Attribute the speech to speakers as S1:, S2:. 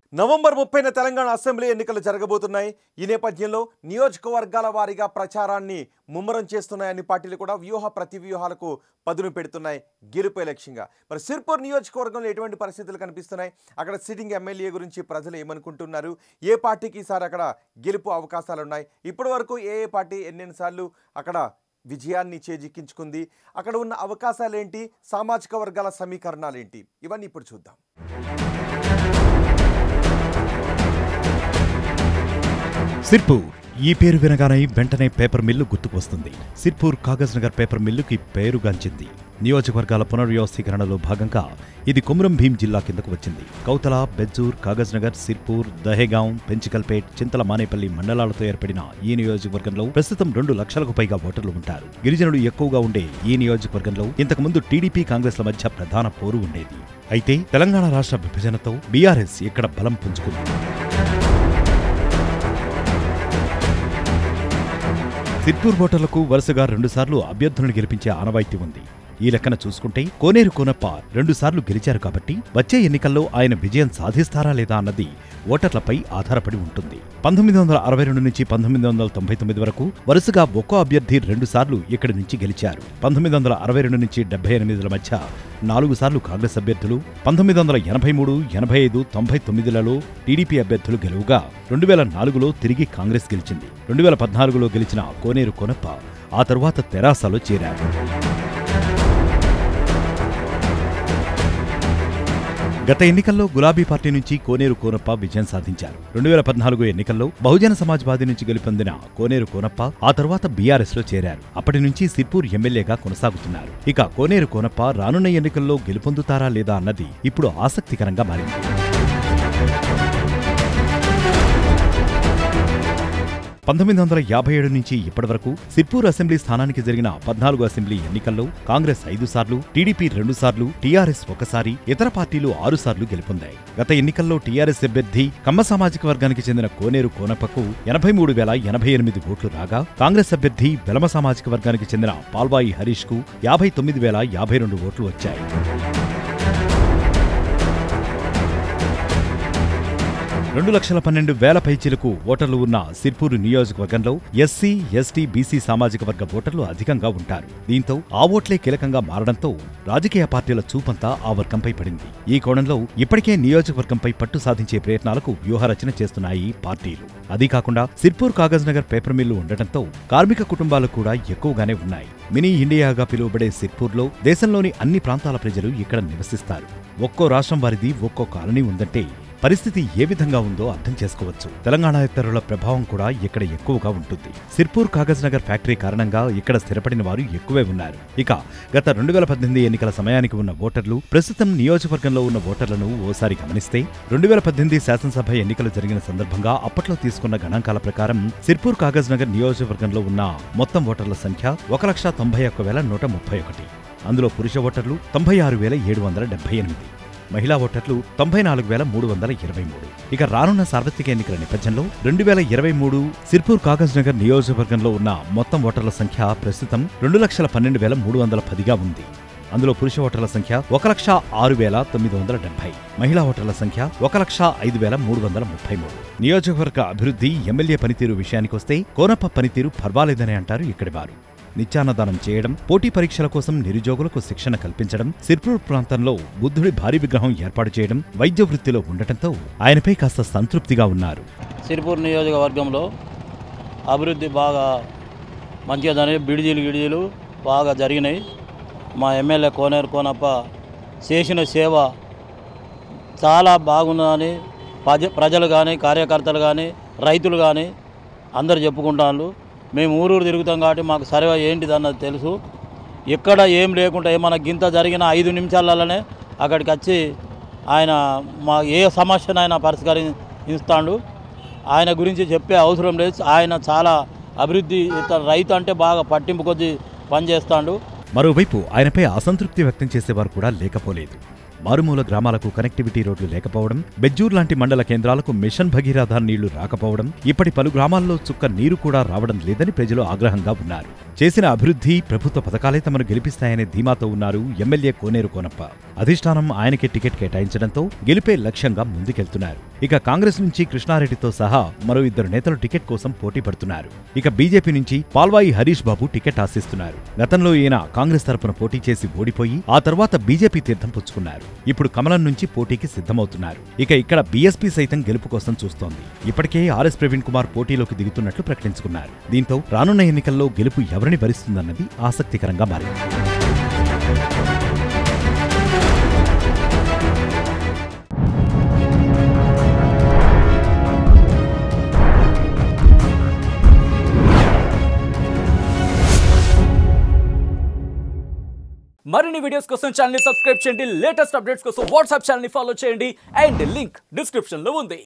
S1: November ముప్పైన Telangana assembly ఎన్నికలు జరగబోతున్నాయి ఈ నేపథ్యంలో నియోజకవర్గాల వారీగా ప్రచారాన్ని ముమ్మరం చేస్తున్నాయని పార్టీలు కూడా వ్యూహ ప్రతివ్యూహాలకు పదును పెడుతున్నాయి గెలుపే లక్ష్యంగా మరి సిర్పూర్ నియోజకవర్గంలో ఎటువంటి పరిస్థితులు కనిపిస్తున్నాయి అక్కడ సిట్టింగ్ ఎమ్మెల్యే గురించి ప్రజలు ఏమనుకుంటున్నారు ఏ పార్టీకి ఈసారి అక్కడ గెలుపు అవకాశాలు ఉన్నాయి ఇప్పటి వరకు ఏ ఏ పార్టీ ఎన్నెన్నిసార్లు అక్కడ విజయాన్ని చేజిక్కించుకుంది అక్కడ ఉన్న అవకాశాలేంటి సామాజిక వర్గాల సమీకరణాలేంటి ఇవన్నీ ఇప్పుడు చూద్దాం
S2: సిర్పూర్ ఈ పేరు వినగానే వెంటనే పేపర్ మిల్లు గుర్తుకు వస్తుంది సిర్పూర్ కాగజ్ నగర్ పేపర్ మిల్లుకి పేరుగాంచింది నియోజకవర్గాల పునర్వ్యవస్థీకరణలో భాగంగా ఇది కొమురం భీం జిల్లా కిందకు వచ్చింది కౌతల బెజ్జూర్ కాగజ్ నగర్ సిర్పూర్ దహేగాం పెంచికల్పేట్ చింతల మానేపల్లి మండలాలతో ఏర్పడిన ఈ నియోజకవర్గంలో ప్రస్తుతం రెండు లక్షలకు పైగా ఓటర్లు ఉంటారు గిరిజనులు ఎక్కువగా ఉండే ఈ నియోజకవర్గంలో ఇంతకుముందు టీడీపీ కాంగ్రెస్ల మధ్య ప్రధాన పోరు ఉండేది అయితే తెలంగాణ రాష్ట్ర విభజనతో బీఆర్ఎస్ ఇక్కడ బలం పుంజుకుంది సిర్పూర్ ఓటర్లకు వరుసగా రెండుసార్లు అభ్యర్థులను గెలిపించే ఆనవాయితీ ఉంది ఈ లెక్కన చూసుకుంటే కోనేరు కోనప్ప రెండుసార్లు గెలిచారు కాబట్టి వచ్చే ఎన్నికల్లో ఆయన విజయం సాధిస్తారా లేదా అన్నది ఓటర్లపై ఆధారపడి ఉంటుంది పంతొమ్మిది వందల అరవై రెండు నుంచి పంతొమ్మిది వందల తొంభై తొమ్మిది వరకు వరుసగా ఒక్కో అభ్యర్థి రెండుసార్లు ఇక్కడి నుంచి గెలిచారు పంతొమ్మిది వందల అరవై రెండు నుంచి డెబ్బై ఎనిమిదిల మధ్య నాలుగు సార్లు కాంగ్రెస్ అభ్యర్థులు పంతొమ్మిది వందల ఎనభై మూడు ఎనభై ఐదు తొంభై తొమ్మిదిలలో టీడీపీ అభ్యర్థులు గెలువుగా రెండు వేల నాలుగులో తిరిగి కాంగ్రెస్ గెలిచింది రెండు వేల పద్నాలుగులో గెలిచిన కోనేరు కొనప్ప ఆ తరువాత తెరాసలో చేరారు గత ఎన్నికల్లో గులాబీ పార్టీ నుంచి కోనేరు కోనప్ప విజయం సాధించారు రెండు వేల పద్నాలుగు ఎన్నికల్లో బహుజన సమాజ్వాదీ నుంచి గెలుపొందిన కోనేరు కోనప్ప ఆ తర్వాత బీఆర్ఎస్ లో చేరారు అప్పటి నుంచి సిర్పూర్ ఎమ్మెల్యేగా కొనసాగుతున్నారు ఇక కోనేరు కోనప్ప రానున్న ఎన్నికల్లో గెలుపొందుతారా లేదా అన్నది ఇప్పుడు ఆసక్తికరంగా మారింది పంతొమ్మిది వందల యాభై ఏడు నుంచి ఇప్పటి వరకు సిర్పూర్ అసెంబ్లీ స్థానానికి జరిగిన పద్నాలుగు అసెంబ్లీ ఎన్నికల్లో కాంగ్రెస్ ఐదు సార్లు టీడీపీ రెండు సార్లు టీఆర్ఎస్ ఒకసారి ఇతర పార్టీలు ఆరు సార్లు గెలుపొందాయి గత ఎన్నికల్లో టీఆర్ఎస్ అభ్యర్థి కమ్మ సామాజిక వర్గానికి చెందిన కోనేరు కోనప్పకు ఎనభై మూడు వేల ఎనభై ఎనిమిది ఓట్లు రాగా కాంగ్రెస్ అభ్యర్థి వెలమ సామాజిక వర్గానికి చెందిన పాల్వాయి హరీష్ కు యాభై తొమ్మిది వేల యాభై రెండు ఓట్లు వచ్చాయి రెండు లక్షల పన్నెండు వేల పైచీలకు ఓటర్లు ఉన్న సిర్పూరు నియోజకవర్గంలో ఎస్సీ ఎస్టీ బీసీ సామాజిక వర్గ ఓటర్లు అధికంగా ఉంటారు దీంతో ఆ ఓట్లే కీలకంగా మారడంతో రాజకీయ పార్టీల చూపంతా ఆ వర్గంపై పడింది ఈ కోణంలో ఇప్పటికే నియోజకవర్గంపై పట్టు సాధించే ప్రయత్నాలకు వ్యూహరచన చేస్తున్నాయి పార్టీలు అదీ కాకుండా సిర్పూర్ కాగజ్ నగర్ పేపర్ మిల్లు ఉండటంతో కార్మిక కుటుంబాలు కూడా ఎక్కువగానే ఉన్నాయి మినీ ఇండియాగా పిలువబడే సిర్పూర్లో దేశంలోని అన్ని ప్రాంతాల ప్రజలు ఇక్కడ నివసిస్తారు ఒక్కో రాష్ట్రం వారిది ఒక్కో కాలనీ ఉందంటే పరిస్థితి ఏ విధంగా ఉందో అర్థం చేసుకోవచ్చు తెలంగాణ ఇతరుల ప్రభావం కూడా ఇక్కడ ఎక్కువగా ఉంటుంది సిర్పూర్ కాగజ్ నగర్ ఫ్యాక్టరీ కారణంగా ఇక్కడ స్థిరపడిన వారు ఎక్కువే ఉన్నారు ఇక గత రెండు వేల పద్దెనిమిది ఎన్నికల సమయానికి ఉన్న ఓటర్లు ప్రస్తుతం నియోజకవర్గంలో ఉన్న ఓటర్లను ఓసారి గమనిస్తే రెండు వేల పద్దెనిమిది శాసనసభ ఎన్నికలు జరిగిన సందర్భంగా అప్పట్లో తీసుకున్న గణాంకాల ప్రకారం సిర్పూర్ కాగజ్ నగర్ నియోజకవర్గంలో ఉన్న మొత్తం ఓటర్ల సంఖ్య ఒక లక్ష తొంభై ఒక్క వేల నూట ముప్పై ఒకటి అందులో పురుష ఓటర్లు తొంభై ఆరు వేల ఏడు వందల డెబ్బై ఎనిమిది మహిళా ఓటర్లు తొంభై నాలుగు వేల మూడు వందల ఇరవై మూడు ఇక రానున్న సార్వత్రిక ఎన్నికల నేపథ్యంలో రెండు వేల ఇరవై మూడు సిర్పూర్ కాగజ్ నగర్ నియోజకవర్గంలో ఉన్న మొత్తం ఓటర్ల సంఖ్య ప్రస్తుతం రెండు లక్షల పన్నెండు వేల మూడు వందల పదిగా ఉంది అందులో పురుష ఓటర్ల సంఖ్య ఒక లక్ష ఆరు వేల తొమ్మిది వందల డెబ్బై మహిళా ఓటర్ల సంఖ్య ఒక లక్ష ఐదు వేల మూడు వందల ముప్పై మూడు నియోజకవర్గ అభివృద్ధి ఎమ్మెల్యే పనితీరు విషయానికొస్తే కోనప్ప పనితీరు పర్వాలేదని అంటారు ఇక్కడి వారు నిత్యాన్నదానం చేయడం పోటీ పరీక్షల కోసం నిరుద్యోగులకు శిక్షణ కల్పించడం సిర్పూర్ ప్రాంతంలో బుద్ధుడి భారీ విగ్రహం ఏర్పాటు చేయడం వైద్య వృత్తిలో ఉండటంతో ఆయనపై కాస్త సంతృప్తిగా ఉన్నారు
S3: సిరిపూర్ నియోజకవర్గంలో అభివృద్ధి బాగా మంచిగా జరిగి బిడిజీలు గిడిజీలు బాగా జరిగినాయి మా ఎమ్మెల్యే కోనేరు కోనప్ప చేసిన సేవ చాలా బాగున్నదని ప్రజ ప్రజలు కానీ కార్యకర్తలు కానీ రైతులు కానీ అందరు చెప్పుకుంటాను మేము ఊరూరు తిరుగుతాం కాబట్టి మాకు సర్వే ఏంటిది అన్నది తెలుసు ఎక్కడ ఏం లేకుండా ఏమన్నా గింత జరిగిన ఐదు నిమిషాలలోనే అక్కడికి వచ్చి ఆయన మా ఏ సమస్యనైనా పరిష్కరిస్తాడు ఆయన గురించి చెప్పే అవసరం లేదు ఆయన చాలా అభివృద్ధి ఇతను రైతు అంటే బాగా పట్టింపు కొద్దీ పనిచేస్తాడు
S2: మరోవైపు ఆయనపై అసంతృప్తి వ్యక్తం చేసేవారు కూడా లేకపోలేదు మారుమూల గ్రామాలకు కనెక్టివిటీ రోడ్లు లేకపోవడం బెజ్జూర్ లాంటి మండల కేంద్రాలకు మిషన్ భగీరథ నీళ్లు రాకపోవడం ఇప్పటి పలు గ్రామాల్లో చుక్క నీరు కూడా రావడం లేదని ప్రజలు ఆగ్రహంగా ఉన్నారు చేసిన అభివృద్ధి ప్రభుత్వ పథకాలే తమను గెలిపిస్తాయనే ధీమాతో ఉన్నారు ఎమ్మెల్యే కోనేరు కోనప్ప అధిష్టానం ఆయనకే టికెట్ కేటాయించడంతో గెలిపే లక్ష్యంగా ముందుకెళ్తున్నారు ఇక కాంగ్రెస్ నుంచి కృష్ణారెడ్డితో సహా మరో ఇద్దరు నేతలు టికెట్ కోసం పోటీ పడుతున్నారు ఇక బీజేపీ నుంచి పాల్వాయి హరీష్ బాబు టికెట్ ఆశిస్తున్నారు గతంలో ఈయన కాంగ్రెస్ తరపున పోటీ చేసి ఓడిపోయి ఆ తర్వాత బీజేపీ తీర్థం పుచ్చుకున్నారు ఇప్పుడు కమలం నుంచి పోటీకి సిద్ధమవుతున్నారు ఇక ఇక్కడ బీఎస్పీ సైతం గెలుపు కోసం చూస్తోంది ఇప్పటికే ఆర్ఎస్ ప్రవీణ్ కుమార్ పోటీలోకి దిగుతున్నట్లు ప్రకటించుకున్నారు దీంతో రానున్న ఎన్నికల్లో గెలుపు ఎవరిని భరిస్తుందన్నది ఆసక్తికరంగా మారింది
S4: మరిన్ని వీడియోస్ కోసం ఛానల్ సబ్స్క్రైబ్ చేయండి లేటెస్ట్ అప్డేట్స్ కోసం వాట్సాప్ ఛానల్ ఫాలో చేయండి అండ్ లింక్ డిస్క్రిప్షన్ లో ఉంది